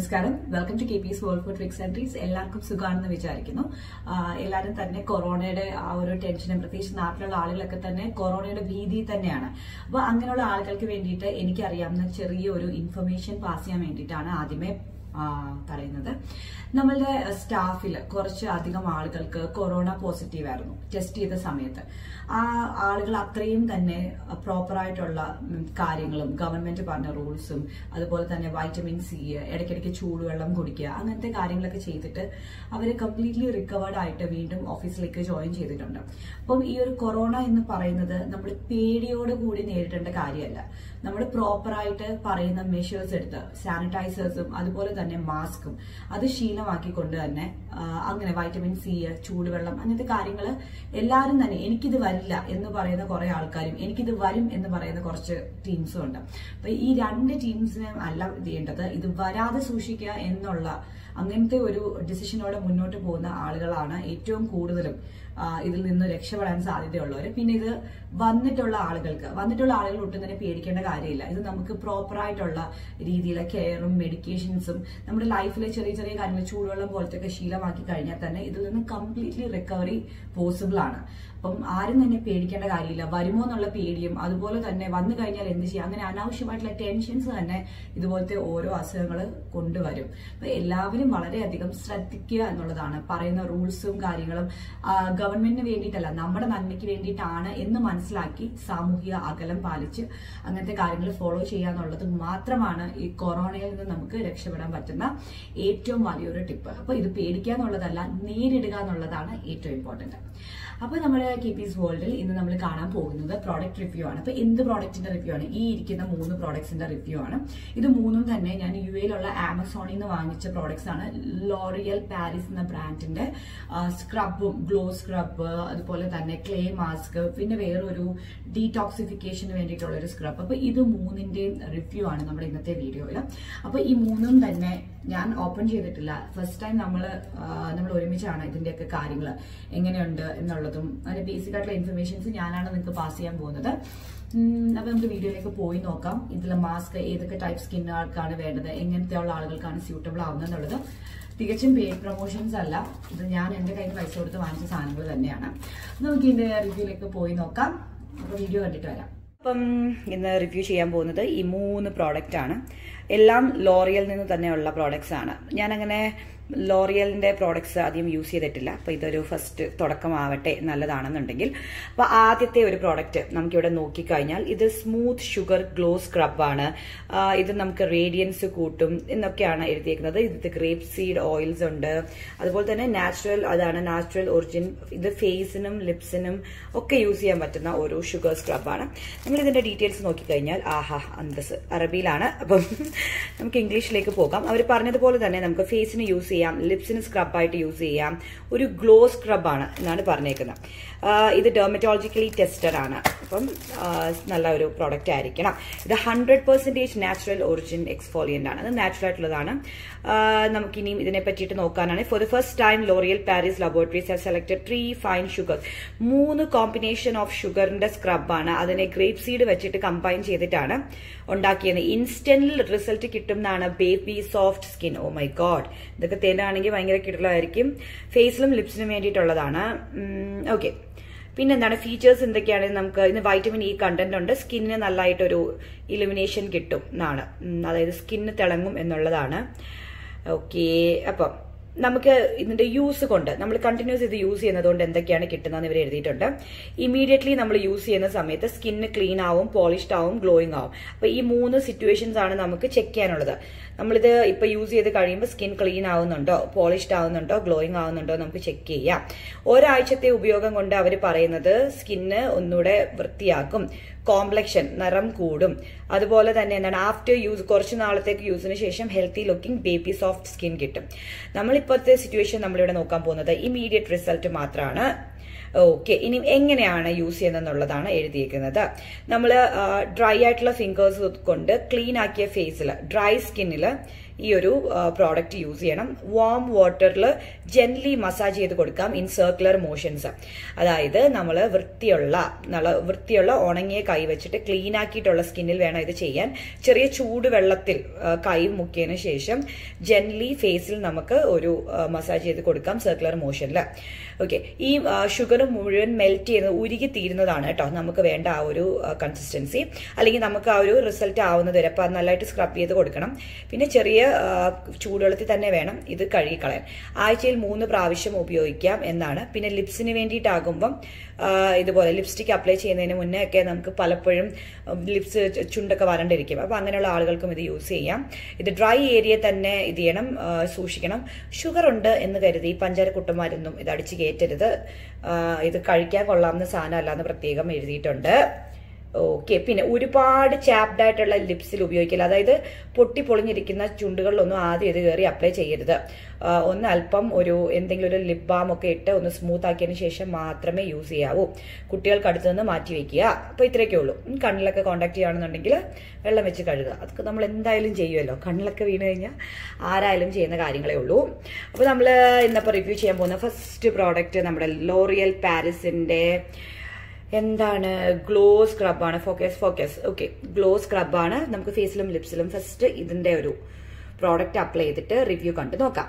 നമസ്കാരം welcome to K P S world food tricks and treats എല്ലാവർക്കും സുഖമാണെന്ന് വിചാരിക്കുന്നു ആ, എല്ലാവരും തന്നെ കൊറോണയുടെ ആ ഒരു ടെൻഷനും പ്രത്യേകിച്ച് നാട്ടിലുള്ള ആളുകളൊക്കെ തന്നെ കൊറോണയുടെ ഭീതി തന്നെയാണ് അപ്പൊ അങ്ങനെയുള്ള ആളുകൾക്ക് വേണ്ടിയിട്ട് എനിക്കറിയാവുന്ന ചെറിയ ഒരു ഇൻഫർമേഷൻ പാസ് ചെയ്യാൻ വേണ്ടിയിട്ടാണ് ആദ്യമേ ആ, പറയുന്നത് നമ്മളുടെ സ്റ്റാഫിൽ കുറച്ച് അധികം ആളുകൾക്ക് കൊറോണ പോസിറ്റീവ് ആയിരുന്നു ടെസ്റ്റ് ചെയ്ത സമയത്ത് ആ ആളുകൾ അത്രയും തന്നെ പ്രോപ്പർ ആയിട്ടുള്ള ഉം, കാര്യങ്ങളും ഗവൺമെന്റ് പറഞ്ഞ റൂൾസും അതുപോലെ തന്നെ വൈറ്റമിൻ സി ഇടയ്ക്കിടയ്ക്ക് ചൂടുവെള്ളം കുടിക്കുക അങ്ങനത്തെ കാര്യങ്ങളൊക്കെ ചെയ്തിട്ട് അവർ കംപ്ലീറ്റ്ലി റിക്കവേർഡ് ആയിട്ട് വീണ്ടും ഓഫീസിലേക്ക് ജോയിൻ ചെയ്തിട്ടുണ്ട് അപ്പം ഈ ഒരു കൊറോണ എന്ന് പറയുന്നത് നമ്മൾ പേടിയോട് കൂടി നേരിടേണ്ട കാര്യമല്ല നമ്മൾ പ്രോപ്പറായിട്ട് പറയുന്ന മെഷേഴ്സ് എടുത്ത് സാനിറ്റൈസേഴ്സും അതുപോലെ തന്നെ മാസ്കും അത് ശീലമാക്കിക്കൊണ്ട് തന്നെ ആ, അങ്ങനെ വൈറ്റമിൻ സി ചൂടുവെള്ളം അങ്ങനത്തെ കാര്യങ്ങൾ എല്ലാവരും തന്നെ എനിക്കിത് വരില്ല എന്ന് പറയുന്ന കുറെ ആൾക്കാരും എനിക്കിത് വരും എന്ന് പറയുന്ന കുറച്ച് ടീംസും ഉണ്ട് അപ്പൊ ഈ രണ്ട് ടീംസിനും അല്ല ഇത് ചെയ്യേണ്ടത് ഇത് വരാതെ സൂക്ഷിക്കുക എന്നുള്ള അങ്ങനത്തെ ഒരു ഡിസിഷനോടെ മുന്നോട്ട് പോകുന്ന ആളുകളാണ് ഏറ്റവും കൂടുതലും ആ, ഇതിൽ നിന്ന് രക്ഷപ്പെടാൻ സാധ്യതയുള്ളവർ പിന്നെ ഇത് വന്നിട്ടുള്ള ആളുകൾക്ക് വന്നിട്ടുള്ള ആളുകൾ ഒട്ടും തന്നെ പേടിക്കേണ്ട കാര്യമില്ല ഇത് നമുക്ക് പ്രോപ്പർ ആയിട്ടുള്ള രീതിയിലെ കെയറും മെഡിക്കേഷൻസും നമ്മുടെ ലൈഫിലെ ചെറിയ ചെറിയ കാര്യങ്ങൾ ചൂടുവെള്ളം പോലത്തെ ഒക്കെ ശീലമാക്കി കഴിഞ്ഞാൽ തന്നെ ഇതിൽ നിന്ന് കംപ്ലീറ്റ്ലി റിക്കവറി പോസിബിൾ ആണ് അപ്പം ആരും തന്നെ പേടിക്കേണ്ട കാര്യമില്ല വരുമോ എന്നുള്ള പേടിയും അതുപോലെ തന്നെ വന്നു കഴിഞ്ഞാൽ എന്ത് ചെയ്യും അങ്ങനെ അനാവശ്യമായിട്ടുള്ള ടെൻഷൻസ് തന്നെ ഇതുപോലത്തെ ഓരോ അസുഖങ്ങൾ കൊണ്ടുവരും അപ്പൊ എല്ലാവരും വളരെയധികം ശ്രദ്ധിക്കുക എന്നുള്ളതാണ് പറയുന്ന റൂൾസും കാര്യങ്ങളും ആ, ഗവൺമെന്റിന് വേണ്ടിയിട്ടല്ല നമ്മുടെ നന്മയ്ക്ക് വേണ്ടിയിട്ടാണ് എന്ന് മനസ്സിലാക്കി സാമൂഹിക അകലം പാലിച്ച് അങ്ങനത്തെ കാര്യങ്ങൾ ഫോളോ ചെയ്യുക എന്നുള്ളത് മാത്രമാണ് ഈ കൊറോണയിൽ നിന്ന് നമുക്ക് രക്ഷപ്പെടാൻ പറ്റുന്ന ഏറ്റവും വലിയൊരു ടിപ്പ് അപ്പൊ ഇത് പേടിക്കുക എന്നുള്ളതല്ല നേരിടുക എന്നുള്ളതാണ് ഏറ്റവും ഇമ്പോർട്ടന്റ് അപ്പൊ നമ്മുടെ കെ പീസ് വേൾഡിൽ ഇന്ന് നമ്മൾ കാണാൻ പോകുന്നത് പ്രോഡക്റ്റ് റിവ്യൂ ആണ് അപ്പൊ എന്ത് പ്രോഡക്റ്റിന്റെ റിവ്യൂ ആണ് ഈ ഇരിക്കുന്ന മൂന്ന് പ്രോഡക്ട്സിന്റെ റിവ്യൂ ആണ് ഇത് മൂന്നും തന്നെ ഞാൻ യു എയിലുള്ള ആമസോണിൽ നിന്ന് വാങ്ങിച്ച പ്രോഡക്ട്സ് ആണ് ലോറിയൽ പാരീസ് എന്ന ബ്രാൻഡിന്റെ സ്ക്രബും ഗ്ലോ സ്ക്രബ് അതുപോലെ തന്നെ ക്ലേ മാസ്ക് പിന്നെ വേറൊരു ഡീടോക്സിഫിക്കേഷന് വേണ്ടിയിട്ടുള്ള ഒരു സ്ക്രബ് അപ്പൊ ഇത് മൂന്നിന്റെയും റിവ്യൂ ആണ് നമ്മുടെ ഇന്നത്തെ വീഡിയോയിൽ അപ്പൊ ഈ മൂന്നും തന്നെ ഞാൻ ഓപ്പൺ ചെയ്തിട്ടില്ല ഫസ്റ്റ് ടൈം നമ്മൾ നമ്മൾ ഒരുമിച്ചാണ് ഇതിന്റെയൊക്കെ കാര്യങ്ങൾ എങ്ങനെയുണ്ട് എന്നുള്ളതും അതിന്റെ ബേസിക് ആയിട്ടുള്ള ഇൻഫർമേഷൻസ് ഞാനാണ് നിങ്ങൾക്ക് പാസ് ചെയ്യാൻ പോകുന്നത് ഉം, അപ്പൊ നമുക്ക് വീഡിയോയിലേക്ക് പോയി നോക്കാം ഇതിലെ മാസ്ക് ഏതൊക്കെ ടൈപ്പ് സ്കിൻ ആൾക്കാണ് വേണ്ടത് എങ്ങനത്തെ ഉള്ള ആളുകൾക്കാണ് സ്യൂട്ടബിൾ ആവുന്നത് എന്നുള്ളത് തികച്ചും പെയ്ഡ് പ്രൊമോഷൻസ് അല്ല ഇത് ഞാൻ എന്റെ കയ്യിൽ പൈസ കൊടുത്ത് വാങ്ങിച്ച സാധനങ്ങൾ തന്നെയാണ് നമുക്ക് ഇതിന്റെ റിവ്യൂയിലേക്ക് പോയി നോക്കാം അപ്പൊ വീഡിയോ കണ്ടിട്ട് വരാം അപ്പം ഇന്ന് റിവ്യൂ ചെയ്യാൻ പോകുന്നത് ഈ മൂന്ന് പ്രോഡക്റ്റ് ആണ് എല്ലാം ലോറിയൽ നിന്ന് തന്നെയുള്ള പ്രോഡക്ട്സ് ആണ് ഞാനങ്ങനെ ലോറിയലിന്റെ പ്രോഡക്ട്സ് ആദ്യം യൂസ് ചെയ്തിട്ടില്ല അപ്പൊ ഇതൊരു ഫസ്റ്റ് തുടക്കമാവട്ടെ നല്ലതാണെന്നുണ്ടെങ്കിൽ അപ്പൊ ആദ്യത്തെ ഒരു പ്രോഡക്റ്റ് നമുക്കിവിടെ നോക്കിക്കഴിഞ്ഞാൽ ഇത് സ്മൂത്ത് ഷുഗർ ഗ്ലോ സ്ക്രബാണ് ഇത് നമുക്ക് റേഡിയൻസ് കൂട്ടും എന്നൊക്കെയാണ് എഴുതിയേക്കുന്നത് ഇത് ഗ്രേപ്പ് സീഡ് ഓയിൽസ് ഉണ്ട് അതുപോലെ തന്നെ നാച്ചുറൽ അതാണ് നാച്ചുറൽ ഒറിജിൻ ഇത് ഫേസിനും ലിപ്സിനും ഒക്കെ യൂസ് ചെയ്യാൻ പറ്റുന്ന ഒരു ഷുഗർ സ്ക്രബാണ് നമ്മൾ ഇതിന്റെ ഡീറ്റെയിൽസ് നോക്കിക്കഴിഞ്ഞാൽ ആഹാ അന്തസ് അറബിയിലാണ് അപ്പം നമുക്ക് ഇംഗ്ലീഷിലേക്ക് പോകാം അവർ പറഞ്ഞതുപോലെ തന്നെ നമുക്ക് ഫേസിന് യൂസ് ചെയ്യാം ലിപ്സിന് സ്ക്രബായിട്ട് യൂസ് ചെയ്യാം ഒരു ഗ്ലോ സ്ക്രബാണ് എന്നാണ് പറഞ്ഞേക്കുന്നത് ആ, ഇത് ഡെർമറ്റോളജിക്കലി ടെസ്റ്റഡ് ആണ് അപ്പം ആ, നല്ല ഒരു പ്രോഡക്റ്റ് ആയിരിക്കണം ഇത് hundred percentage natural origin exfoliant ആണ് അത് നാച്ചുറൽ ആയിട്ടുള്ളതാണ് ആ, നമുക്കിനിയും ഇതിനെ പറ്റിയിട്ട് നോക്കാനാണ് for the first time L'Oreal Paris laboratories have selected three fine sugar മൂന്ന് കോമ്പിനേഷൻ ഓഫ് ഷുഗറിന്റെ സ്ക്രബാണ് അതിനെ ഗ്രേപ്പ് സീഡ് വെച്ചിട്ട് കമ്പൈൻ ചെയ്തിട്ടാണ് ഉണ്ടാക്കിയത് ഇൻസ്റ്റന്റിൽ റിസൾട്ട് കിട്ടും എന്നാണ് baby soft skin oh my god ഇതൊക്കെ തേനാണെങ്കിൽ ഭയങ്കര കിടലായിരിക്കും ഫേസിലും ലിപ്സിനും വേണ്ടിയിട്ടുള്ളതാണ് ഓക്കെ പിന്നെന്താണ് ഫീച്ചേഴ്സ് എന്തൊക്കെയാണ് നമുക്ക് ഇന്ന് വൈറ്റമിൻ ഇ കണ്ടന്റ് ഉണ്ട് സ്കിന്നിന് നല്ലതായിട്ടൊരു ഇലുമിനേഷൻ കിട്ടും എന്നാണ് ഉം, അതായത് സ്കിന്ന് തിളങ്ങും എന്നുള്ളതാണ് ഓക്കെ അപ്പം നമുക്ക് ഇതിന്റെ യൂസ് കൊണ്ട് നമ്മൾ കണ്ടിന്യൂസ് ഇത് യൂസ് ചെയ്യുന്നത് കൊണ്ട് എന്തൊക്കെയാണ് കിട്ടുന്നതെന്ന് ഇവർ എഴുതിയിട്ടുണ്ട് ഇമീഡിയറ്റ്ലി നമ്മൾ യൂസ് ചെയ്യുന്ന സമയത്ത് സ്കിന്ന് ക്ലീൻ ആവും പോളിഷ്ഡ് ആവും ഗ്ലോയിങ് ആവും അപ്പൊ ഈ മൂന്ന് സിറ്റുവേഷൻസ് ആണ് നമുക്ക് ചെക്ക് ചെയ്യാനുള്ളത് നമ്മളിത് ഇപ്പൊ യൂസ് ചെയ്ത് കഴിയുമ്പോൾ സ്കിൻ ക്ലീൻ ആവുന്നുണ്ടോ പോളിഷ്ഡ് ആവുന്നുണ്ടോ ഗ്ലോയിങ് ആവുന്നുണ്ടോ നമുക്ക് ചെക്ക് ചെയ്യാം ഒരാഴ്ചത്തെ ഉപയോഗം കൊണ്ട് അവർ പറയുന്നത് സ്കിന്ന് ഒന്നുകൂടെ വൃത്തിയാക്കും കോംപ്ലക്ഷൻ നിറം കൂടും അതുപോലെ തന്നെ എന്താണ് ആഫ്റ്റർ യൂസ് കുറച്ച് നാളത്തേക്ക് യൂസിന് ശേഷം healthy looking baby soft skin കിട്ടും നമ്മളിപ്പോഴത്തെ സിറ്റുവേഷൻ നമ്മളിവിടെ നോക്കാൻ പോകുന്നത് ഇമീഡിയറ്റ് റിസൾട്ട് മാത്രമാണ് ഓക്കെ ഇനി എങ്ങനെയാണ് യൂസ് ചെയ്യുന്നതെന്നുള്ളതാണ് എഴുതിയിരിക്കുന്നത് നമ്മൾ ഡ്രൈ ആയിട്ടുള്ള ഫിംഗേഴ്സ് കൊണ്ട് ക്ലീൻ ആക്കിയ ഫേസിൽ ഡ്രൈ സ്കിന്നിൽ ഈ ഒരു പ്രോഡക്റ്റ് യൂസ് ചെയ്യണം വാം വാട്ടറിൽ ജെന്റ്ലി മസാജ് ചെയ്ത് കൊടുക്കാം ഇൻ സർക്കുലർ മോഷൻസ് അതായത് നമ്മൾ വൃത്തിയുള്ള നല്ല വൃത്തിയുള്ള ഉണങ്ങിയ കൈ വെച്ചിട്ട് ക്ലീൻ ആക്കിയിട്ടുള്ള സ്കിന്നിൽ വേണം ഇത് ചെയ്യാൻ ചെറിയ ചൂട് വെള്ളത്തിൽ ആ, കൈ മുക്കിയതിന് ശേഷം ജെന്റ്ലി ഫേസിൽ നമുക്ക് ഒരു മസാജ് ചെയ്ത് കൊടുക്കാം സർക്കുലർ മോഷനിൽ ഓക്കെ ഈ ഷുഗർ മുഴുവൻ മെൽറ്റ് ചെയ്യുന്നത് ഉരുകി തീരുന്നതാണ് കേട്ടോ നമുക്ക് വേണ്ട ആ ഒരു കൺസിസ്റ്റൻസി അല്ലെങ്കിൽ നമുക്ക് ആ ഒരു റിസൾട്ട് ആവുന്നത് വരെ അപ്പം നല്ലതായിട്ട് സ്ക്രബ് ചെയ്ത് കൊടുക്കണം പിന്നെ ചെറിയ ആ, ചൂടുവെള്ളത്തിൽ തന്നെ വേണം ഇത് കഴുകിക്കളയാൻ ആഴ്ചയിൽ മൂന്ന് പ്രാവശ്യം ഉപയോഗിക്കാം എന്നാണ് പിന്നെ ലിപ്സിന് വേണ്ടിയിട്ടാകുമ്പം ആ, ഇതുപോലെ ലിപ്സ്റ്റിക് അപ്ലൈ ചെയ്യുന്നതിന് മുന്നേ ഒക്കെ നമുക്ക് പലപ്പോഴും ലിപ്സ് ചുണ്ടൊക്കെ വരണ്ടിരിക്കും അപ്പോൾ അങ്ങനെയുള്ള ആളുകൾക്കും ഇത് യൂസ് ചെയ്യാം ഇത് ഡ്രൈ ഏരിയ തന്നെ ഇത് ചെയ്യണം ആ, സൂക്ഷിക്കണം ഷുഗർ ഉണ്ട് എന്ന് കരുതി ഈ പഞ്ചാര കുട്ടന്മാരൊന്നും ഇത് അടിച്ച് കയറ്റരുത് ആ, ഇത് കഴിക്കാൻ കൊള്ളാവുന്ന സാധനം അല്ലാന്ന് പ്രത്യേകം എഴുതിയിട്ടുണ്ട് ഓക്കെ പിന്നെ ഒരുപാട് ചാപ്ഡ് ആയിട്ടുള്ള ലിപ്സിൽ ഉപയോഗിക്കില്ല അതായത് പൊട്ടി പൊളിഞ്ഞിരിക്കുന്ന ചുണ്ടുകളിലൊന്നും ആദ്യം ഇത് കയറി അപ്ലൈ ചെയ്യരുത് ആ, ഒന്ന് അല്പം ഒരു എന്തെങ്കിലും ഒരു ലിപ് ബാം ഒക്കെ ഇട്ട് ഒന്ന് സ്മൂത്ത് ആക്കിയതിന് ശേഷം മാത്രമേ യൂസ് ചെയ്യാവൂ കുട്ടികൾക്ക് അടുത്ത് നിന്ന് മാറ്റി വെക്കുക അപ്പോൾ ഇത്രയൊക്കെ ഉള്ളൂ ഉം, കണ്ണിലൊക്കെ കോൺടാക്ട് ചെയ്യുകയാണെന്നുണ്ടെങ്കിൽ വെള്ളം വെച്ച് കഴുകുക അതൊക്കെ നമ്മൾ എന്തായാലും ചെയ്യുമല്ലോ കണ്ണിലൊക്കെ വീണ് കഴിഞ്ഞാൽ ആരായാലും ചെയ്യുന്ന കാര്യങ്ങളേ ഉള്ളൂ അപ്പോൾ നമ്മൾ ഇന്നിപ്പോൾ റിവ്യൂ ചെയ്യാൻ പോകുന്ന ഫസ്റ്റ് പ്രോഡക്റ്റ് നമ്മുടെ ലോറിയൽ പാരിസിൻ്റെ എന്താണ് ഗ്ലോ സ്ക്രബാണ് ഫോക്കസ് ഫോക്കസ് ഓക്കെ ഗ്ലോ സ്ക്രബാണ് നമുക്ക് ഫേസിലും ലിപ്സിലും ഫസ്റ്റ് ഇതിന്റെ ഒരു പ്രോഡക്റ്റ് അപ്ലൈ ചെയ്തിട്ട് റിവ്യൂ കണ്ട് നോക്കാം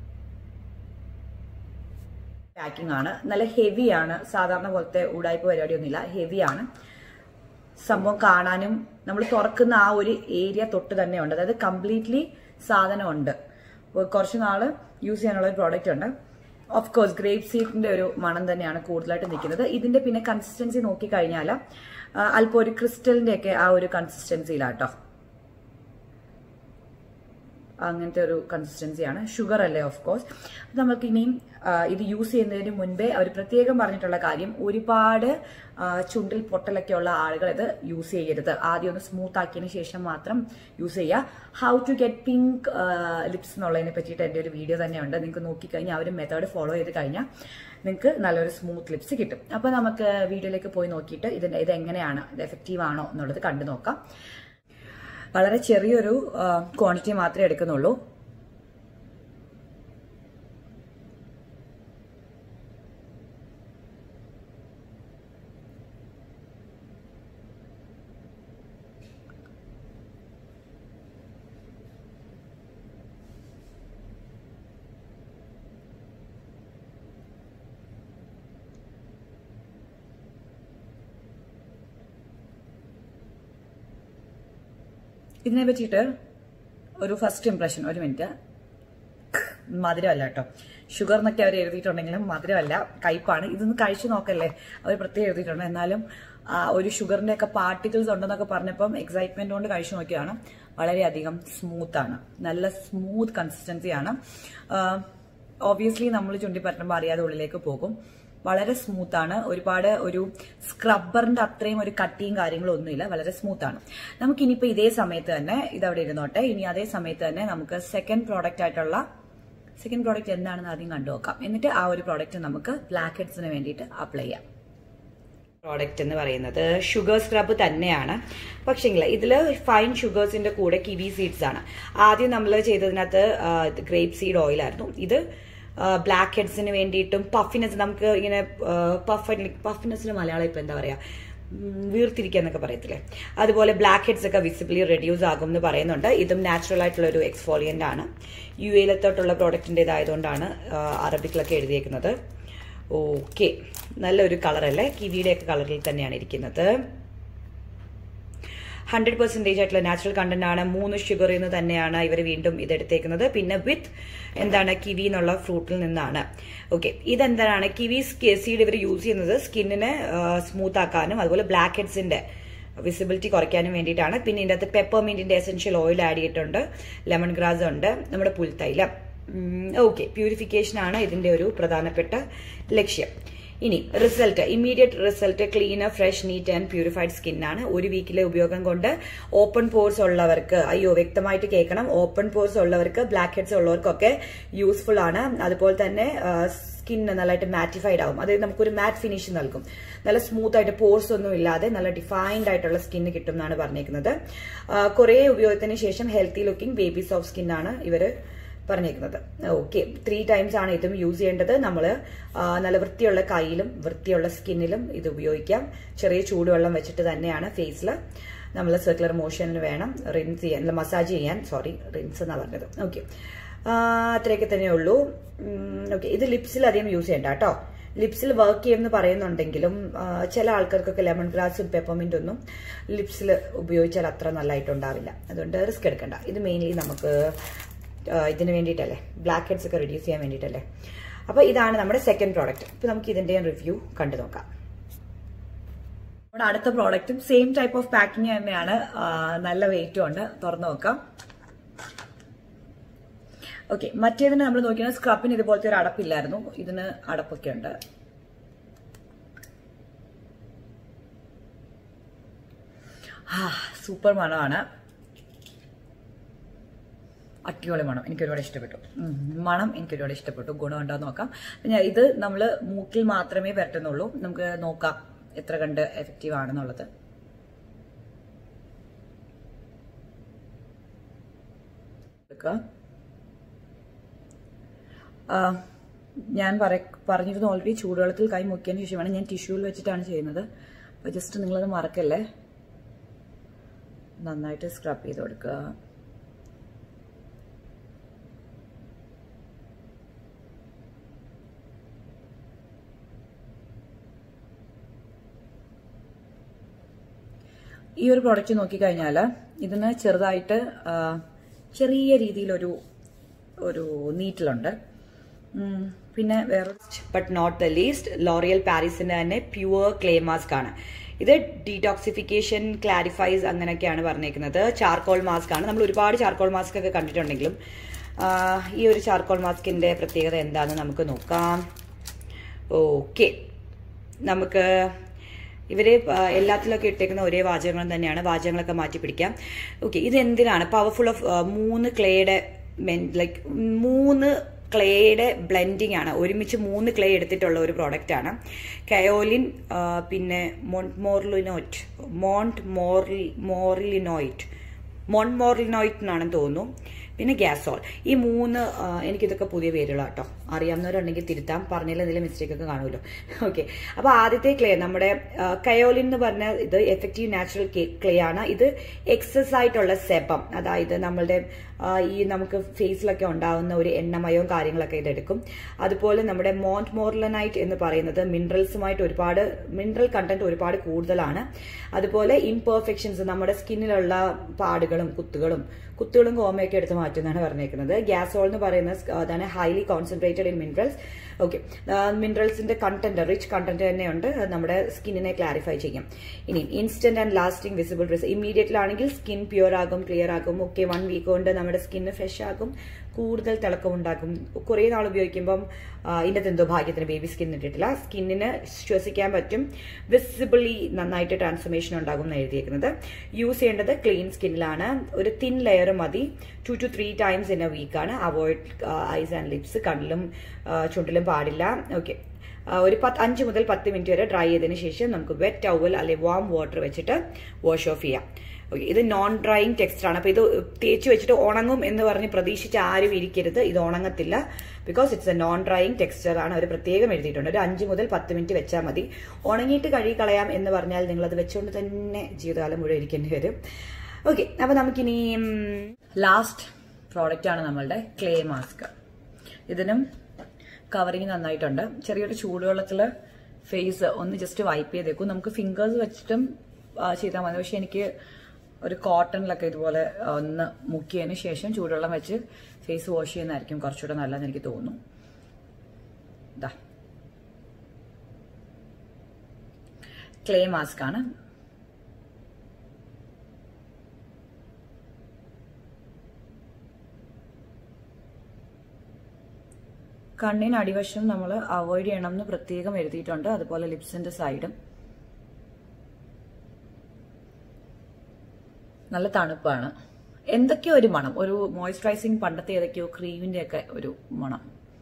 പാക്കിംഗ് ആണ് നല്ല ഹെവി ആണ് സാധാരണ പോലത്തെ ഉടായ്പ പരിപാടിയൊന്നുമില്ല ഹെവി ആണ് സംഭവം കാണാനും നമ്മൾ തുറക്കുന്ന ആ ഒരു ഏരിയ തൊട്ട് തന്നെ ഉണ്ട് അതായത് കംപ്ലീറ്റ്ലി സാധനം ഉണ്ട് കുറച്ച് നാള് യൂസ് ചെയ്യാനുള്ള ഒരു പ്രോഡക്റ്റ് ഉണ്ട് ഓഫ് കോഴ്സ് ഗ്രേപ്പ് സീഡിന്റെ ഒരു മണം തന്നെയാണ് കൂടുതലായിട്ട് നിൽക്കുന്നത് ഇതിന്റെ പിന്നെ കൺസിസ്റ്റൻസി നോക്കിക്കഴിഞ്ഞാൽ അല്പം ഒരു ക്രിസ്റ്റലിന്റെ ഒക്കെ ആ ഒരു കൺസിസ്റ്റൻസിയിലാട്ടോ അങ്ങനത്തെ ഒരു കൺസിസ്റ്റൻസിയാണ് ഷുഗർ അല്ലേ ഓഫ് കോഴ്സ് നമുക്ക് ഇനിയും ആ, ഇത് യൂസ് ചെയ്യുന്നതിന് മുൻപേ അവർ പ്രത്യേകം പറഞ്ഞിട്ടുള്ള കാര്യം ഒരുപാട് ആ, ചുണ്ടിൽ പൊട്ടലൊക്കെ ഉള്ള ആളുകൾ ഇത് യൂസ് ചെയ്യരുത് ആദ്യം ഒന്ന് സ്മൂത്ത് ആക്കിയതിന് ശേഷം മാത്രം യൂസ് ചെയ്യുക how to get pink lips എന്നുള്ളതിനെ പറ്റിയിട്ട് എൻ്റെ ഒരു വീഡിയോ തന്നെയുണ്ട് നിങ്ങൾക്ക് നോക്കിക്കഴിഞ്ഞാൽ ആ ഒരു മെത്തേഡ് ഫോളോ ചെയ്ത് കഴിഞ്ഞാൽ നിങ്ങൾക്ക് നല്ലൊരു സ്മൂത്ത് ലിപ്സ് കിട്ടും അപ്പോൾ നമുക്ക് വീഡിയോയിലേക്ക് പോയി നോക്കിയിട്ട് ഇതിന്റെ ഇത് എങ്ങനെയാണ് ഇത് എഫക്റ്റീവ് ആണോ എന്നുള്ളത് കണ്ടു നോക്കാം വളരെ ചെറിയൊരു ക്വാണ്ടിറ്റി മാത്രമേ എടുക്കുന്നുള്ളൂ ഇതിനെ പറ്റിയിട്ട് ഒരു ഫസ്റ്റ് ഇംപ്രഷൻ ഒരു മിനിറ്റ് മധുരമല്ല കേട്ടോ ഷുഗർ എന്നൊക്കെ അവർ എഴുതിയിട്ടുണ്ടെങ്കിലും മധുരമല്ല കയ്പാണ് ഇതൊന്ന് കഴിച്ചു നോക്കല്ലേ അവർ പ്രത്യേകം എഴുതിയിട്ടുണ്ട് എന്നാലും ആ, ഒരു ഷുഗറിന്റെ ഒക്കെ പാർട്ടിക്കിൾസ് ഉണ്ടെന്നൊക്കെ പറഞ്ഞപ്പം എക്സൈറ്റ്മെന്റ് കൊണ്ട് കഴിച്ചു നോക്കിയാണ് വളരെയധികം സ്മൂത്ത് ആണ് നല്ല സ്മൂത്ത് കൺസിസ്റ്റൻസി ആണ് ഓബിയസ്ലി നമ്മൾ ചുണ്ടി പറ്റുമ്പോൾ അറിയാതെ ഉള്ളിലേക്ക് പോകും വളരെ സ്മൂത്ത് ആണ് ഒരുപാട് ഒരു സ്ക്രബ്ബറിന്റെ അത്രയും ഒരു കട്ടിയും കാര്യങ്ങളും ഒന്നുമില്ല വളരെ സ്മൂത്ത് ആണ് നമുക്ക് ഇനിയിപ്പോ ഇതേ സമയത്ത് തന്നെ ഇതവിടെ ഇരുന്നോട്ടെ ഇനി അതേ സമയത്ത് തന്നെ നമുക്ക് സെക്കൻഡ് പ്രോഡക്റ്റ് ആയിട്ടുള്ള സെക്കൻഡ് പ്രോഡക്റ്റ് എന്താണെന്ന് ആദ്യം കണ്ടു നോക്കാം എന്നിട്ട് ആ ഒരു പ്രോഡക്റ്റ് നമുക്ക് ബ്ലാക്ക് ഹെഡ്സിന് വേണ്ടിയിട്ട് അപ്ലൈ ചെയ്യാം പ്രോഡക്റ്റ് എന്ന് പറയുന്നത് ഷുഗർ സ്ക്രബ് തന്നെയാണ് പക്ഷേങ്കിൽ ഇതിൽ ഫൈൻ ഷുഗേഴ്സിന്റെ കൂടെ കിവി സീഡ്സ് ആണ് ആദ്യം നമ്മൾ ചെയ്തതിനകത്ത് ഗ്രേപ്പ് സീഡ് ഓയിൽ ആയിരുന്നു ഇത് ബ്ലാക്ക് ഹെഡ്സിന് വേണ്ടിയിട്ടും പഫിനെസ് നമുക്ക് ഇങ്ങനെ പഫ് പഫിനെസ്സിന് മലയാളം ഇപ്പൊ എന്താ പറയാ ഉം, വീർത്തിരിക്കുക എന്നൊക്കെ പറയത്തില്ലേ അതുപോലെ ബ്ലാക്ക് ഹെഡ്സ് ഒക്കെ വിസിബിളി റെഡ്യൂസ് ആകും എന്ന് പറയുന്നുണ്ട് ഇതും നാച്ചുറൽ ആയിട്ടുള്ള ഒരു എക്സ്ഫോളിയന്റ് ആണ് യു എയിലത്തോട്ടുള്ള പ്രോഡക്റ്റിൻ്റെതായതുകൊണ്ടാണ് അറബിക്കിലൊക്കെ എഴുതിയേക്കുന്നത് ഓക്കെ നല്ലൊരു കളറല്ലേ കിവിയുടെ ഒക്കെ കളറിൽ തന്നെയാണ് ഇരിക്കുന്നത് ഹൺഡ്രഡ് പെർസെൻറ്റേജ് ആയിട്ടുള്ള നാച്ചുറൽ കണ്ടന്റ് ആണ് മൂന്ന് ഷുഗറിൽ നിന്ന് തന്നെയാണ് ഇവർ വീണ്ടും ഇതെടുത്തേക്കുന്നത് പിന്നെ വിത്ത് എന്താണ് കിവി എന്നുള്ള ഫ്രൂട്ടിൽ നിന്നാണ് ഓക്കെ ഇതെന്താണ് കിവി സീഡ് ഇവർ യൂസ് ചെയ്യുന്നത് സ്കിന്നിനെ സ്മൂത്ത് ആക്കാനും അതുപോലെ ബ്ലാക്ക് ഹെഡ്സിന്റെ വിസിബിലിറ്റി കുറയ്ക്കാനും വേണ്ടിയിട്ടാണ് പിന്നെ ഇതിൻ്റെ അകത്ത് പെപ്പർമിന്റിന്റെ എസെൻഷ്യൽ ഓയിൽ ആഡ് ചെയ്തിട്ടുണ്ട് ലെമൺ ഗ്രാസ് ഉണ്ട് നമ്മുടെ പുൽത്തൈലം ഓക്കെ പ്യൂരിഫിക്കേഷൻ ആണ് ഇതിന്റെ ഒരു പ്രധാനപ്പെട്ട ലക്ഷ്യം ഇനി result immediate result cleaner fresh neat and purified skin ആണ് ഒരു വീക്കിലെ ഉപയോഗം കൊണ്ട് ഓപ്പൺ പോർസ് ഉള്ളവർക്ക് അയ്യോ വ്യക്തമായിട്ട് കേൾക്കണം ഓപ്പൺ പോർസ് ഉള്ളവർക്ക് ബ്ലാക്ക് ഹെഡ്സ് ഉള്ളവർക്കൊക്കെ യൂസ്ഫുൾ ആണ് അതുപോലെ തന്നെ സ്കിൻ നല്ലതായിട്ട് മാറ്റിഫൈഡ് ആവും അതായത് നമുക്കൊരു മാറ്റ് ഫിനിഷ് നൽകും നല്ല സ്മൂത്ത് ആയിട്ട് പോർസ് ഒന്നും ഇല്ലാതെ നല്ല ഡിഫൈൻഡ് ആയിട്ടുള്ള സ്കിന്ന് കിട്ടും എന്നാണ് പറഞ്ഞേക്കുന്നത് കുറെ ഉപയോഗത്തിന് ശേഷം healthy looking baby soft skin ആണ് ഇവര് പറഞ്ഞേക്കുന്നത് ഓക്കെ ത്രീ ടൈംസ് ആണ് ഇതും യൂസ് ചെയ്യേണ്ടത് നമ്മൾ നല്ല വൃത്തിയുള്ള കയ്യിലും വൃത്തിയുള്ള സ്കിന്നിലും ഇത് ഉപയോഗിക്കാം ചെറിയ ചൂടുവെള്ളം വെച്ചിട്ട് തന്നെയാണ് ഫേസിൽ നമ്മൾ സർക്കുലർ മോഷനിൽ വേണം റിൻസ് ചെയ്യാൻ മസാജ് ചെയ്യാൻ സോറി റിൻസ് എന്നാണ് പറഞ്ഞത് ഓക്കെ അത്രയൊക്കെ തന്നെ ഉള്ളൂ ഓക്കെ ഇത് ലിപ്സിൽ അധികം യൂസ് ചെയ്യണ്ട കേട്ടോ ലിപ്സിൽ വർക്ക് ചെയ്യുമെന്ന് പറയുന്നുണ്ടെങ്കിലും ചില ആൾക്കാർക്കൊക്കെ ലെമൺ ഗ്രാസും പെപ്പർമിന്റ് ഒന്നും ലിപ്സിൽ ഉപയോഗിച്ചാൽ അത്ര നല്ലതായിട്ടുണ്ടാവില്ല അതുകൊണ്ട് റിസ്ക് എടുക്കണ്ട ഇത് മെയിൻലി നമുക്ക് ഇതിന് വേണ്ടിയിട്ടല്ലേ ബ്ലാക്ക് ഹെഡ്സ് ഒക്കെ റെഡ്യൂസ് ചെയ്യാൻ വേണ്ടിയിട്ടല്ലേ അപ്പോൾ ഇതാണ് നമ്മുടെ സെക്കൻഡ് പ്രോഡക്റ്റ് ഇപ്പൊ നമുക്ക് ഇതിന്റെ റിവ്യൂ കണ്ടു നോക്കാം നമ്മുടെ അടുത്ത പ്രോഡക്റ്റും സെയിം ടൈപ്പ് ഓഫ് പാക്കിംഗ് തന്നെയാണ് നല്ല വെയിറ്റും ഉണ്ട് തുറന്നു നോക്കാം ഓക്കെ മറ്റേതിന് നമ്മൾ നോക്കിയാൽ സ്ക്രബിന് ഇതുപോലത്തെ ഒരു അടപ്പില്ലായിരുന്നു ഇതിന് അടപ്പൊക്കെ ഉണ്ട് ആ സൂപ്പർ മണമാണ് അടിപൊളി മണം എനിക്ക് ഒരുപാട് ഇഷ്ടപ്പെട്ടു മണം എനിക്ക് ഒരുപാട് ഇഷ്ടപ്പെട്ടു ഗുണം ഉണ്ടോ നോക്കാം പിന്നെ ഇത് നമ്മൾ മൂക്കിൽ മാത്രമേ പറ്റുന്നുള്ളൂ നമുക്ക് നോക്കാം എത്ര കണ്ട് എഫക്റ്റീവ് ആണെന്നുള്ളത് ഞാൻ പറഞ്ഞിരുന്നു ഓൾറെഡി ചൂടുവെള്ളത്തിൽ കൈ മുക്കിയതിന് ശേഷമാണ് ഞാൻ ടിഷ്യൂവിൽ വെച്ചിട്ടാണ് ചെയ്യുന്നത് അപ്പോൾ ജസ്റ്റ് നിങ്ങളത് മറക്കല്ലേ നന്നായിട്ട് സ്ക്രബ് ചെയ്ത് കൊടുക്കുക ഈ ഒരു പ്രോഡക്റ്റ് നോക്കിക്കഴിഞ്ഞാൽ ഇതിന് ചെറുതായിട്ട് ചെറിയ രീതിയിലൊരു ഒരു നീറ്റിലുണ്ട് പിന്നെ വേറെ but not the least L'Oreal പാരീസിന്റെ തന്നെ പ്യുവർ ക്ലേ മാസ്ക് ആണ് ഇത് ഡീടോക്സിഫിക്കേഷൻ ക്ലാരിഫൈസ് അങ്ങനെയൊക്കെയാണ് പറഞ്ഞേക്കുന്നത് ചാർക്കോൾ മാസ്ക് ആണ് നമ്മൾ ഒരുപാട് ചാർക്കോൾ മാസ്ക് ഒക്കെ കണ്ടിട്ടുണ്ടെങ്കിലും ഈ ഒരു ചാർക്കോൾ മാസ്കിന്റെ പ്രത്യേകത എന്താണെന്ന് നമുക്ക് നോക്കാം ഓക്കെ നമുക്ക് ഇവര് എല്ലാത്തിലൊക്കെ ഇട്ടേക്കുന്ന ഒരേ വാചകങ്ങൾ തന്നെയാണ് വാചകങ്ങളൊക്കെ മാറ്റി പിടിക്കാം ഓക്കെ ഇത് എന്തിനാണ് പവർഫുൾ ഓഫ് മൂന്ന് ക്ലേയുടെ ലൈക്ക് മൂന്ന് ക്ലേയുടെ ബ്ലെൻഡിങ് ആണ് ഒരുമിച്ച് മൂന്ന് ക്ലേ എടുത്തിട്ടുള്ള ഒരു പ്രോഡക്റ്റ് ആണ് കയോലിൻ പിന്നെ മോൺമോർലിനോയിറ്റ് മോണ്ട് മോർലി മോർലിനോയിറ്റ് മോൺമോർലിനോയിറ്റ് എന്നാണെന്ന് തോന്നുന്നു പിന്നെ ഗ്യാസോൾ ഈ മൂന്ന് എനിക്കിതൊക്കെ പുതിയ പേരുകളാണ് കേട്ടോ അറിയാവുന്നവരുണ്ടെങ്കിൽ തിരുത്താം പറഞ്ഞതിൽ എന്തെങ്കിലും മിസ്റ്റേക്ക് ഒക്കെ കാണുമല്ലോ ഓക്കെ അപ്പോൾ ആദ്യത്തെ ക്ലേ നമ്മുടെ കയോലിൻ എന്ന് പറഞ്ഞ ഇത് എഫക്റ്റീവ് നാച്ചുറൽ ക്ലേ ആണ് ഇത് എക്സസ് ആയിട്ടുള്ള സെബം അതായത് നമ്മളുടെ ഈ നമുക്ക് ഫേസിലൊക്കെ ഉണ്ടാവുന്ന ഒരു എണ്ണമയവും കാര്യങ്ങളൊക്കെ ഇതെടുക്കും അതുപോലെ നമ്മുടെ മോണ്ട് മോർലനൈറ്റ് എന്ന് പറയുന്നത് മിനറൽസുമായിട്ട് ഒരുപാട് മിനറൽ കണ്ടന്റ് ഒരുപാട് കൂടുതലാണ് അതുപോലെ ഇംപെർഫെക്ഷൻസ് നമ്മുടെ സ്കിന്നിലുള്ള പാടുകളും കുത്തുകളും കുത്തുകളും കോമയൊക്കെ എടുത്ത് മാറ്റുമെന്നാണ് പറഞ്ഞേക്കുന്നത് ഗ്യാസോൾ എന്ന് പറയുന്ന അതാണ് highly concentrated in minerals okay മിനറൽസിന്റെ കണ്ടന്റ് റിച്ച് കണ്ടന്റ് തന്നെയുണ്ട് നമ്മുടെ സ്കിന്നിനെ ക്ലാരിഫൈ ചെയ്യും ഇനി instant and lasting visible result ഇമ്മീഡിയറ്റിലാണെങ്കിൽ സ്കിൻ പ്യുവർ ആകും ക്ലിയർ ആകും ഓക്കെ വൺ വീക്ക് കൊണ്ട് നമ്മുടെ സ്കിന്ന് ഫ്രഷ് ആകും കൂടുതൽ തിളക്കം ഉണ്ടാക്കും കുറേ നാൾ ഉപയോഗിക്കുമ്പം ഇതിൻ്റെ എന്തോ ഭാഗ്യത്തിന് ബേബി സ്കിൻ ഇട്ടിട്ടില്ല സ്കിന്നിന് ശ്വസിക്കാൻ പറ്റും വിസിബിളി നന്നായിട്ട് ട്രാൻസ്ഫോർമേഷൻ ഉണ്ടാകും എന്ന് എഴുതിയേക്കുന്നത് യൂസ് ചെയ്യേണ്ടത് ക്ലീൻ സ്കിന്നിലാണ് ഒരു തിൻ ലെയർ മതി two two three times in a വീക്കാണ് അവോയ്ഡ് ഐസ് ആൻഡ് ലിപ്സ് കണ്ണിലും ചുണ്ടിലും പാടില്ല ഓക്കെ ഒരു പത്ത് അഞ്ച് മുതൽ പത്ത് മിനിറ്റ് വരെ ഡ്രൈ ചെയ്തതിന് ശേഷം നമുക്ക് വെറ്റ് ടവൽ അല്ലെങ്കിൽ വാം വാട്ടർ വെച്ചിട്ട് വാഷ് ഓഫ് ചെയ്യാം ഓക്കെ ഇത് നോൺ ഡ്രൈയിങ് ടെക്സ്റ്റർ ആണ് അപ്പൊ ഇത് തേച്ച് വെച്ചിട്ട് ഉണങ്ങും എന്ന് പറഞ്ഞ് പ്രതീക്ഷിച്ച് ആരും ഇരിക്കരുത് ഇത് ഉണങ്ങത്തില്ല because it's a non drying texture ആണ് അവർ പ്രത്യേകം എഴുതിയിട്ടുണ്ട് ഒരു അഞ്ച് മുതൽ പത്ത് മിനിറ്റ് വെച്ചാൽ മതി ഉണങ്ങിയിട്ട് കഴുകി കളയാം എന്ന് പറഞ്ഞാൽ നിങ്ങൾ അത് വെച്ചുകൊണ്ട് തന്നെ ജീവിതകാലം മുഴുവൻ ഇരിക്കേണ്ടി വരും ഓക്കെ അപ്പൊ നമുക്കിനി ലാസ്റ്റ് പ്രോഡക്റ്റ് ആണ് നമ്മളുടെ ക്ലേ മാസ്ക് ഇതിനും കവറിങ് നന്നായിട്ടുണ്ട് ചെറിയൊരു ചൂടുവെള്ളത്തിൽ ഫേസ് ഒന്ന് ജസ്റ്റ് വൈപ്പ് ചെയ്തേക്കും നമുക്ക് ഫിംഗേഴ്സ് വെച്ചിട്ടും ചെയ്താൽ മതി പക്ഷെ എനിക്ക് ഒരു കോട്ടണിലൊക്കെ ഇതുപോലെ ഒന്ന് മുക്കിയതിന് ശേഷം ചൂടുവെള്ളം വെച്ച് ഫേസ് വാഷ് ചെയ്യുന്നതായിരിക്കും കുറച്ചുകൂടെ നല്ലതെന്ന് എനിക്ക് തോന്നുന്നു ഇതാ ക്ലേ മാസ്ക് ആണ് കണ്ണിന് അടിവശം നമ്മൾ അവോയ്ഡ് ചെയ്യണം എന്ന് പ്രത്യേകം എഴുതിയിട്ടുണ്ട് അതുപോലെ ലിപ്സിന്റെ സൈഡും നല്ല തണുപ്പാണ് എന്തൊക്കെയോ ഒരു മണം ഒരു മോയ്സ്ചറൈസിങ് പണ്ടത്തെ ഏതൊക്കെയോ ക്രീമിന്റെ ഒക്കെ ഒരു മണം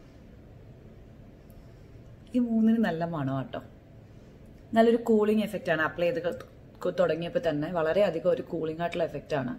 ഈ മൂന്നിന് നല്ല മണം കേട്ടോ നല്ലൊരു കൂളിംഗ് എഫക്റ്റ് ആണ് അപ്ലൈ ചെയ്ത് തുടങ്ങിയപ്പോൾ തന്നെ വളരെയധികം ഒരു കൂളിംഗ് ആയിട്ടുള്ള എഫക്റ്റ് ആണ്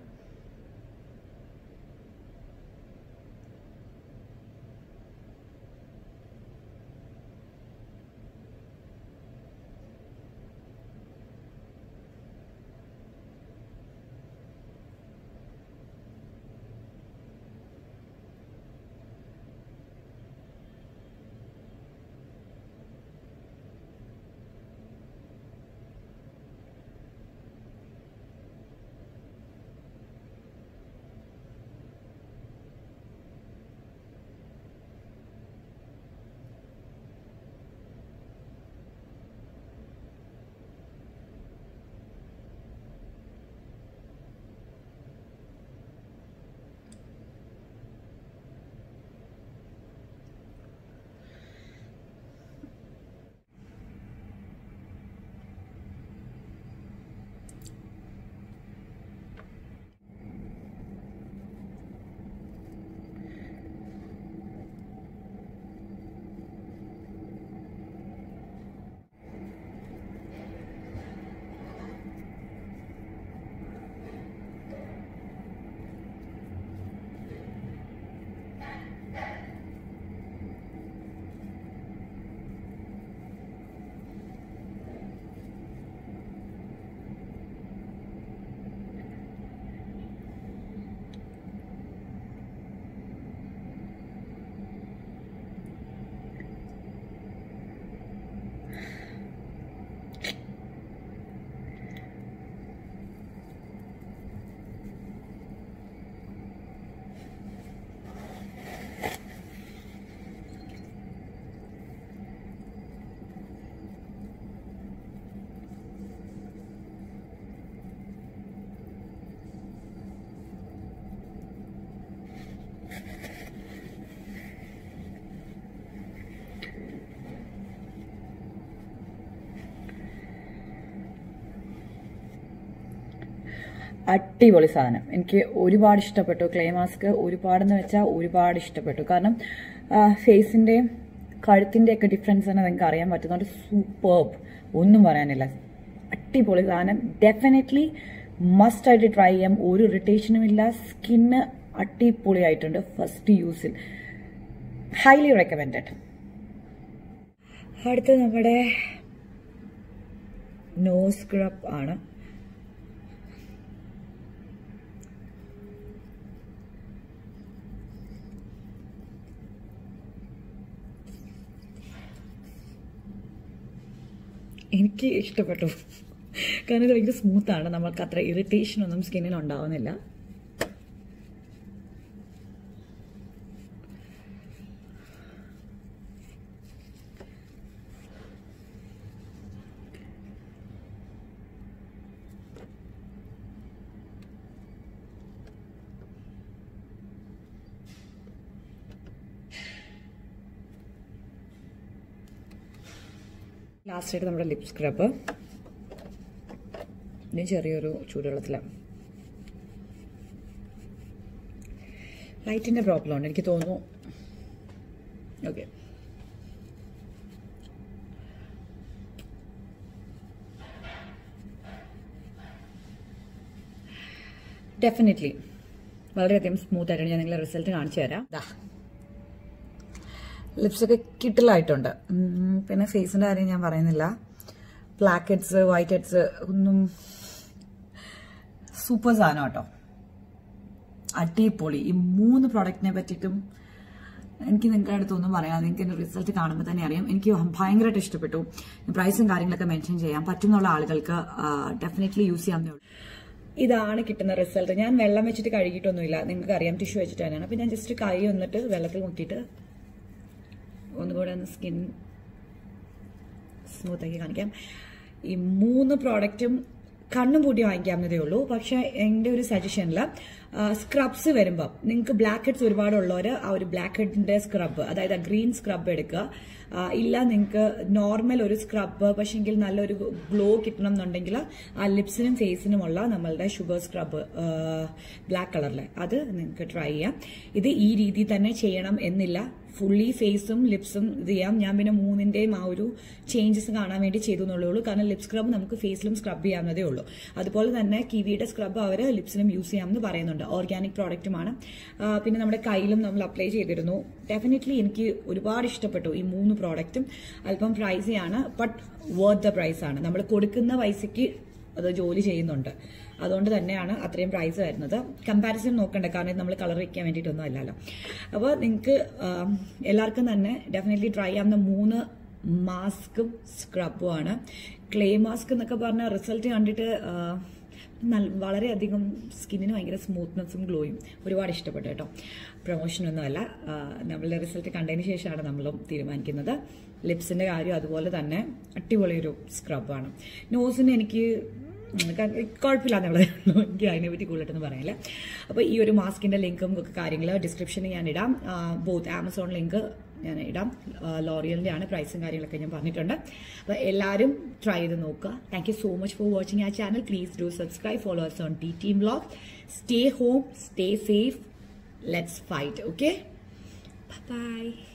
അടിപൊളി സാധനം എനിക്ക് ഒരുപാട് ഇഷ്ടപ്പെട്ടു ക്ലേ മാസ്ക് ഒരുപാടെന്ന് വെച്ചാൽ ഒരുപാട് ഇഷ്ടപ്പെട്ടു കാരണം ഫേസിന്റെയും കഴുത്തിന്റെ ഒക്കെ ഡിഫറൻസ് തന്നെ നിങ്ങൾക്ക് അറിയാൻ പറ്റുന്നുണ്ട് സൂപ്പർബ് ഒന്നും പറയാനില്ല അടിപൊളി സാധനം ഡെഫിനറ്റ്ലി മസ്റ്റ് ആയിട്ട് ട്രൈ ചെയ്യാം ഒരു ഇറിറ്റേഷനും ഇല്ല സ്കിന്ന് അടിപൊളിയായിട്ടുണ്ട് ഫസ്റ്റ് യൂസിൽ ഹൈലി റെക്കമെൻഡഡ് അടുത്ത് നമ്മുടെ നോസ് സ്ക്രബ് ആണ് എനിക്ക് ഇഷ്ടപ്പെട്ടു കാരണം ഇത് ഭയങ്കര സ്മൂത്താണ് നമ്മൾക്ക് അത്ര ഇറിറ്റേഷൻ ഒന്നും സ്കിന്നിൽ ഉണ്ടാവുന്നില്ല ലാസ്റ്റ് ആയിട്ട് നമ്മുടെ ലിപ് സ്ക്രബ് ഇനി ചെറിയൊരു ചൂടുവെള്ളത്തിലാണ് ലൈറ്റിൻ്റെ പ്രോബ്ലം ഉണ്ട് എനിക്ക് തോന്നുന്നു ഓക്കെ ഡെഫിനറ്റ്ലി വളരെയധികം സ്മൂത്ത് ആയിട്ടാണ് ഞാൻ നിങ്ങളെ റിസൾട്ട് കാണിച്ചു തരാം ദാ ലിപ്സൊക്കെ കിട്ടലായിട്ടുണ്ട് ഉം, പിന്നെ ഫേസിന്റെ കാര്യം ഞാൻ പറയുന്നില്ല ബ്ലാക്ക് ഹെഡ്സ് വൈറ്റ് ഹെഡ്സ് ഒന്നും സൂപ്പർ സാധനം കേട്ടോ അടിപൊളി ഈ മൂന്ന് പ്രോഡക്റ്റിനെ പറ്റിയിട്ടും എനിക്ക് നിങ്ങളുടെ അടുത്തൊന്നും പറയാം നിങ്ങൾക്ക് എന്റെ റിസൾട്ട് കാണുമ്പോൾ തന്നെ അറിയാം എനിക്ക് ഭയങ്കരമായിട്ട് ഇഷ്ടപ്പെട്ടു പ്രൈസും കാര്യങ്ങളൊക്കെ മെൻഷൻ ചെയ്യാം പറ്റുന്നുള്ള ആളുകൾക്ക് ഡെഫിനറ്റ്ലി യൂസ് ചെയ്യാവുന്നേ ഉള്ളൂ ഇതാണ് കിട്ടുന്ന റിസൾട്ട് ഞാൻ വെള്ളം വെച്ചിട്ട് കഴുകിയിട്ടൊന്നുമില്ല നിങ്ങൾക്ക് അറിയാം ടിഷ്യൂ വെച്ചിട്ട് തന്നെയാണ് അപ്പം ഞാൻ ജസ്റ്റ് കൈ വന്നിട്ട് വെള്ളത്തിൽ മുക്കിയിട്ട് ഒന്നുകൂടെ ഒന്ന് സ്കിൻ സ്മൂത്താക്കി കാണിക്കാം ഈ മൂന്ന് പ്രോഡക്റ്റും കണ്ണും പൂട്ടി വാങ്ങിക്കാവുന്നതേ ഉള്ളൂ പക്ഷെ എൻ്റെ ഒരു സജഷനിൽ സ്ക്രബ്സ് വരുമ്പോൾ നിങ്ങൾക്ക് ബ്ലാക്ക് ഹെഡ്സ് ഒരുപാടുള്ളവർ ആ ഒരു ബ്ലാക്ക് ഹെഡിന്റെ സ്ക്രബ് അതായത് ഗ്രീൻ സ്ക്രബ് എടുക്കുക ആ, ഇല്ല നിങ്ങൾക്ക് നോർമൽ ഒരു സ്ക്രബ് പക്ഷെങ്കിൽ നല്ലൊരു ഗ്ലോ കിട്ടണം എന്നുണ്ടെങ്കിൽ ആ ലിപ്സിനും ഫേസിനുമുള്ള നമ്മളുടെ ഷുഗർ സ്ക്രബ് ബ്ലാക്ക് കളറിലെ അത് നിങ്ങൾക്ക് ട്രൈ ചെയ്യാം ഇത് ഈ രീതിയിൽ തന്നെ ചെയ്യണം എന്നില്ല ഫുള്ളി ഫേസും ലിപ്സും ഇത് ചെയ്യാം ഞാൻ പിന്നെ മൂന്നിന്റെയും ആ ഒരു ചേഞ്ചസ് കാണാൻ വേണ്ടി ചെയ്തു എന്നുള്ളേ ഉള്ളൂ കാരണം ലിപ് സ്ക്രബ് നമുക്ക് ഫേസിലും സ്ക്രബ് ചെയ്യാവുന്നതേ ഉള്ളൂ അതുപോലെ തന്നെ കിവിയുടെ സ്ക്രബ് അവർ ലിപ്സിലും യൂസ് ചെയ്യാമെന്ന് പറയുന്നുണ്ട് ഓർഗാനിക് പ്രോഡക്റ്റുമാണ് ആ, പിന്നെ നമ്മുടെ കയ്യിലും നമ്മൾ അപ്ലൈ ചെയ്തിരുന്നു ഡെഫിനറ്റ്ലി എനിക്ക് ഒരുപാട് ഇഷ്ടപ്പെട്ടു ഈ മൂന്ന് പ്രോഡക്റ്റും അല്പം പ്രൈസിയാണ് ബട്ട് വർത്ത് ദ പ്രൈസ് ആണ് നമ്മൾ കൊടുക്കുന്ന പൈസയ്ക്ക് അത് ജോലി ചെയ്യുന്നുണ്ട് അതുകൊണ്ട് തന്നെയാണ് അത്രയും പ്രൈസ് വരുന്നത് കമ്പാരിസൺ നോക്കണ്ട കാരണം ഇത് നമ്മൾ കളർ വയ്ക്കാൻ വേണ്ടിയിട്ടൊന്നും അല്ലല്ലോ അപ്പോൾ നിങ്ങൾക്ക് എല്ലാവർക്കും തന്നെ ഡെഫിനറ്റ്ലി ട്രൈ ചെയ്യാവുന്ന മൂന്ന് മാസ്കും സ്ക്രബും ആണ് ക്ലേ മാസ്ക് എന്നൊക്കെ പറഞ്ഞ റിസൾട്ട് കണ്ടിട്ട് ആ, നല്ല വളരെയധികം സ്കിന്നിന് ഭയങ്കര സ്മൂത്ത്നെസ്സും ഗ്ലോയും ഒരുപാട് ഇഷ്ടപ്പെട്ടു കേട്ടോ പ്രൊമോഷനൊന്നുമല്ല ആ, നമ്മളുടെ റിസൾട്ട് കണ്ടതിന് ശേഷമാണ് നമ്മളും തീരുമാനിക്കുന്നത് ലിപ്സിന്റെ കാര്യം അതുപോലെ തന്നെ അടിപൊളിയൊരു സ്ക്രബാണ് നോസിന് എനിക്ക് ഉം, ക- കുഴപ്പമില്ലാന്നുള്ളതേ ഉള്ളൂ എനിക്ക് അതിനെപ്പറ്റി കൂടുതലൊന്നും പറയാനില്ല അപ്പോൾ ഈ ഒരു മാസ്കിന്റെ ലിങ്കും ഒക്കെ കാര്യങ്ങൾ ഡിസ്ക്രിപ്ഷനിൽ ഞാൻ ഇടാം ബോത്ത് ആമസോൺ ലിങ്ക് ഞാൻ ഇടാം ലോറിയലിന്റെ ആണ് പ്രൈസും കാര്യങ്ങളൊക്കെ ഞാൻ പറഞ്ഞിട്ടുണ്ട് അപ്പോൾ എല്ലാവരും ട്രൈ ചെയ്ത് നോക്കുക thank you so much for watching ആ channel please do subscribe follow us on T team blog stay home stay safe let's fight okay by